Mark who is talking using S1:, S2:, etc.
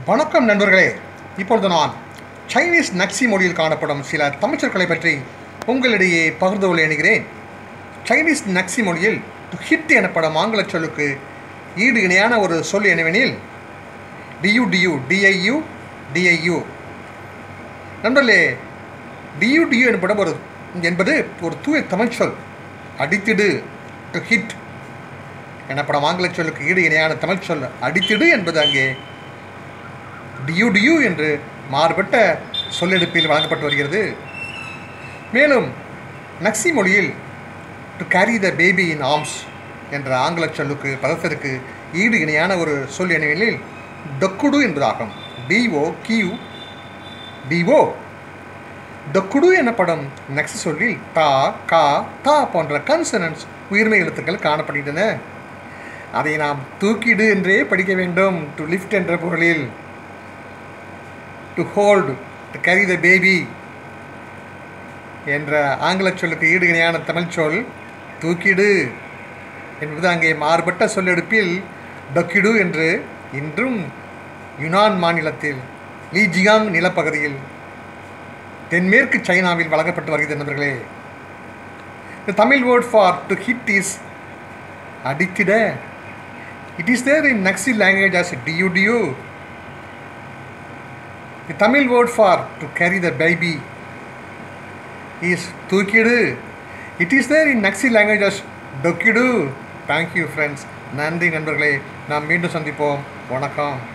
S1: வணக்கம் நண்பர்களே இப்பொழுது நான் சைனீஸ் நக்சி மொழியில் காணப்படும் சில தமிழ்ச்சொற்களை பற்றி உங்களிடையே பகிர்ந்து கொள்ள எண்ணுகிறேன் சைனீஸ் நக்சி மொழியில் டு ஹிட் எனப்படும் ஆங்கிலச் சொல்லுக்கு ஈடு இணையான ஒரு சொல் என்னவெனில் டியூ டியூ டிஐயு டிஐயு நண்பர்களே டியூ டியூ எனப்படும் ஒரு என்பது ஒரு தூய தமிழ் சொல் அடித்திடு டு ஹிட் எனப்படும் ஆங்கிலச் சொல்லுக்கு ஈடு இணையான தமிழ் சொல் அடித்திடு என்பது அங்கே டியூ டியூ என்று மாறுபட்ட சொல்லெடுப்பில் வழங்கப்பட்டு வருகிறது மேலும் நக்சி மொழியில் to carry the baby in arms என்ற ஆங்கில சொல்லுக்கு பதத்திற்கு ஈடு இணையான ஒரு சொல் என்னவெனில் டொக்குடு என்பதாகும் டிஓ கியூ டிஓ டொக்குடு எனப்படும் நக்சி சொல்லில் தா கா தா போன்ற கன்சனன்ஸ் உயிர்மை எழுத்துக்கள் காணப்படுகின்றன அதை நாம் தூக்கிடு என்றே படிக்க வேண்டும் டு லிஃப்ட் என்ற பொருளில் to hold to carry the baby என்ற ஆங்கில சொல்லுக்கு ஈடு இணையான தமிழ் சொல் தூக்கிடு என்பது அங்கே மாறுபட்ட சொல்லெடுப்பில் டொக்கிடு என்று இன்றும் யுனான் மாநிலத்தில் லீஜியாங் நிலப்பகுதியில் தென்மேற்கு சைனாவில் வழங்கப்பட்டு வருகிறது நண்பர்களே the Tamil word for to hit is அடித்திட it is there in Naxi language as டியூ டியூ The Tamil word for to carry the baby is தூக்கிடு it is there in Naxi language as டொக்கிடு தேங்க்யூ ஃப்ரெண்ட்ஸ் நன்றி நண்பர்களே நாம் மீண்டும் சந்திப்போம் வணக்கம்